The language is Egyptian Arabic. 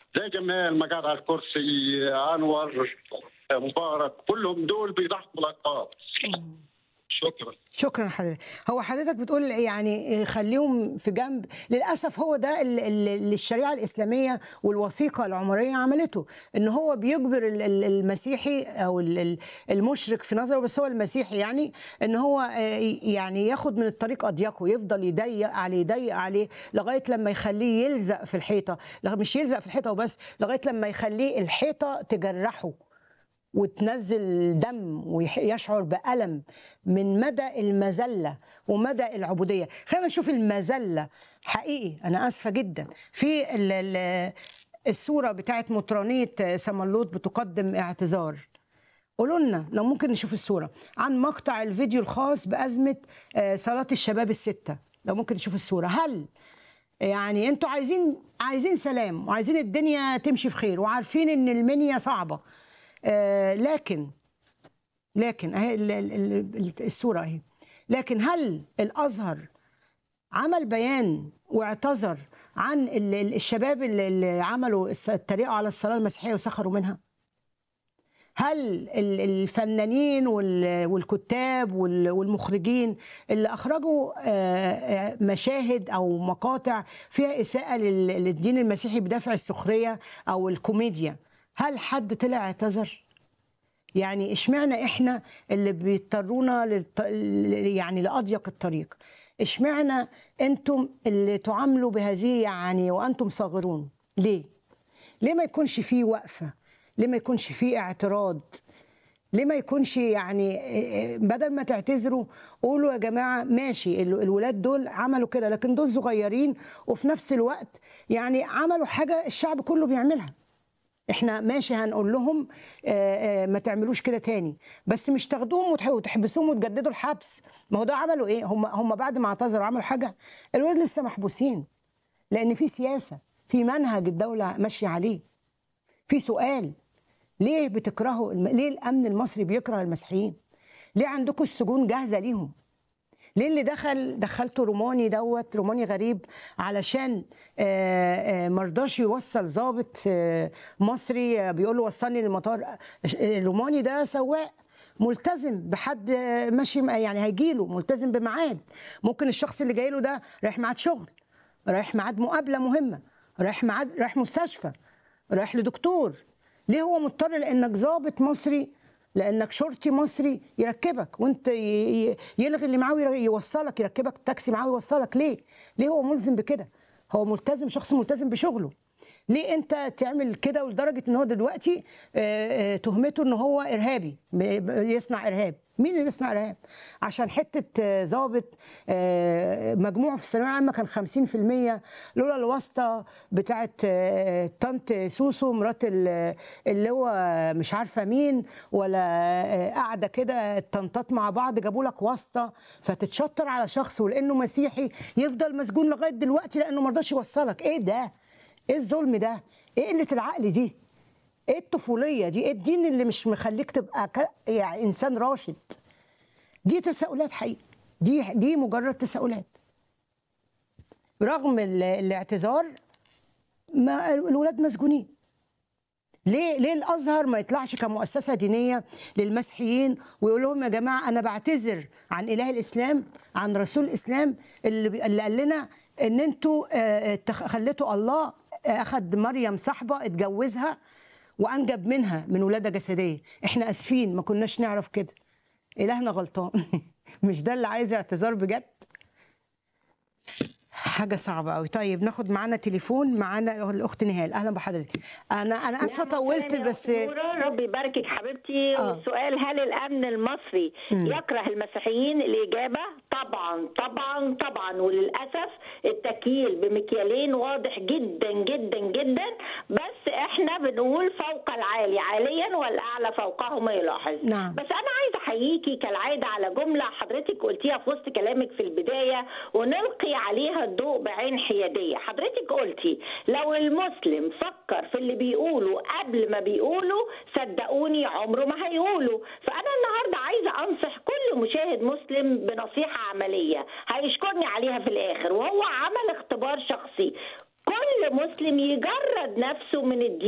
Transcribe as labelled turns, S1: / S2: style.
S1: زي جمال ما قاعد على الكرسي انور مبارك كلهم دول بيضحكوا بالارقام شكرا
S2: شكرا حضرتك هو حضرتك بتقول يعني خليهم في جنب للاسف هو ده ال- ال- اللي الشريعه الاسلاميه والوثيقه العمريه عملته ان هو بيجبر ال- ال- المسيحي او ال- ال- المشرك في نظره بس هو المسيحي يعني ان هو آه، يعني ياخد من الطريق اضيقه يفضل يضيق عليه يضيق عليه لغايه لما يخليه يلزق في الحيطه لا، مش يلزق في الحيطه وبس لغايه لما يخليه الحيطه تجرحه وتنزل دم ويشعر بألم من مدى المذلة ومدى العبودية خلينا نشوف المذلة حقيقي أنا آسفة جدا في ال- ال- الصورة بتاعت مطرانية سملوت بتقدم اعتذار قولوا لنا لو ممكن نشوف الصورة عن مقطع الفيديو الخاص بأزمة آه، صلاة الشباب الستة لو ممكن نشوف الصورة هل يعني انتوا عايزين عايزين سلام وعايزين الدنيا تمشي بخير وعارفين ان المنيا صعبة آه، لكن لكن اهي ال- ال- ال- الصورة اهي لكن هل الازهر عمل بيان واعتذر عن ال- ال- الشباب اللي اللي عملوا الس- اتريقوا على الصلاة المسيحية وسخروا منها؟ هل ال- الفنانين وال- والكتاب وال- والمخرجين اللي اخرجوا آه، آه، مشاهد او مقاطع فيها اساءه لل- للدين المسيحي بدافع السخريه او الكوميديا هل حد طلع اعتذر؟ يعني اشمعنى احنا اللي بيضطرونا للط... يعني لاضيق الطريق؟ اشمعنى انتم اللي تعاملوا بهذه يعني وانتم صاغرون؟ ليه؟ ليه ما يكونش فيه وقفه؟ ليه ما يكونش فيه اعتراض؟ ليه ما يكونش يعني بدل ما تعتذروا قولوا يا جماعه ماشي ال- الولاد دول عملوا كده لكن دول صغيرين وفي نفس الوقت يعني عملوا حاجه الشعب كله بيعملها احنا ماشي هنقول لهم آه، آه، ما تعملوش كده تاني بس مش تاخدوهم وتح- وتحبسوهم وتجددوا الحبس ما هو ده عملوا ايه هم هم بعد ما اعتذروا عملوا حاجه الولاد لسه محبوسين لان في سياسه في منهج الدوله ماشيه عليه في سؤال ليه بتكرهوا الم... ليه الامن المصري بيكره المسيحيين ليه عندكم السجون جاهزه ليهم ليه اللي دخل دخلته روماني دوت روماني غريب علشان آه، آه، مرضاش يوصل ضابط آه، مصري آه، بيقول له وصلني للمطار آه، الروماني ده سواق ملتزم بحد آه، ماشي يعني هيجي له ملتزم بميعاد ممكن الشخص اللي جاي له ده رايح ميعاد شغل رايح ميعاد مقابله مهمه رايح ميعاد رايح مستشفى رايح لدكتور ليه هو مضطر لانك ضابط مصري لانك شرطي مصري يركبك وانت ي- ي- يلغي اللي معاه وير- يوصلك يركبك تاكسي معاه ويوصلك ليه ليه هو ملزم بكده هو ملتزم شخص ملتزم بشغله ليه انت تعمل كده ولدرجه ان هو دلوقتي آه، آه، تهمته ان هو ارهابي ب- ب- يصنع ارهاب مين اللي بيصنع ارهاب عشان حته آه، ضابط آه، مجموعه في الثانويه العامه كان 50% لولا الواسطه بتاعت آه، طنط سوسو مرات ال- اللي هو مش عارفه مين ولا آه، قاعده كده الطنطات مع بعض جابوا لك واسطه فتتشطر على شخص ولانه مسيحي يفضل مسجون لغايه دلوقتي لانه ما رضاش يوصلك ايه ده ايه الظلم ده ايه قله العقل دي ايه الطفوليه دي ايه الدين اللي مش مخليك تبقى ك... يعني انسان راشد دي تساؤلات حقيقي دي دي مجرد تساؤلات رغم ال- الاعتذار ما الولاد مسجونين ليه ليه الازهر ما يطلعش كمؤسسه دينيه للمسيحيين ويقول لهم يا جماعه انا بعتذر عن اله الاسلام عن رسول الاسلام اللي, بي- اللي قال لنا ان انتوا آه، اتخ- خليتوا الله آه، اخذ مريم صاحبه اتجوزها وانجب منها من ولاده جسديه احنا اسفين ما كناش نعرف كده الهنا غلطان مش ده اللي عايز اعتذار بجد حاجه صعبه قوي طيب ناخد معانا تليفون معانا الاخت نهال اهلا بحضرتك انا انا اسفه
S3: نعم،
S2: طولت
S3: سلام يا
S2: بس
S3: أخت نورة، ربي يباركك حبيبتي
S2: آه.
S3: والسؤال هل الامن المصري يكره المسيحيين الاجابه طبعا طبعا طبعا وللاسف التكييل بمكيالين واضح جدا جدا جدا بس احنا بنقول فوق العالي عاليا والاعلى فوقه ما يلاحظ
S2: نعم.
S3: بس انا عايزه احييكي كالعاده على جمله حضرتك قلتيها في وسط كلامك في البدايه ونلقي عليها الضوء بعين حياديه حضرتك قلتي لو المسلم فكر في اللي بيقوله قبل ما بيقوله صدقوني عمره ما هيقوله فانا النهارده عايزه انصح كل مشاهد مسلم بنصيحه عمليه هيشكرني عليها في الاخر وهو عمل اختبار شخصي كل مسلم يجرد نفسه من الدين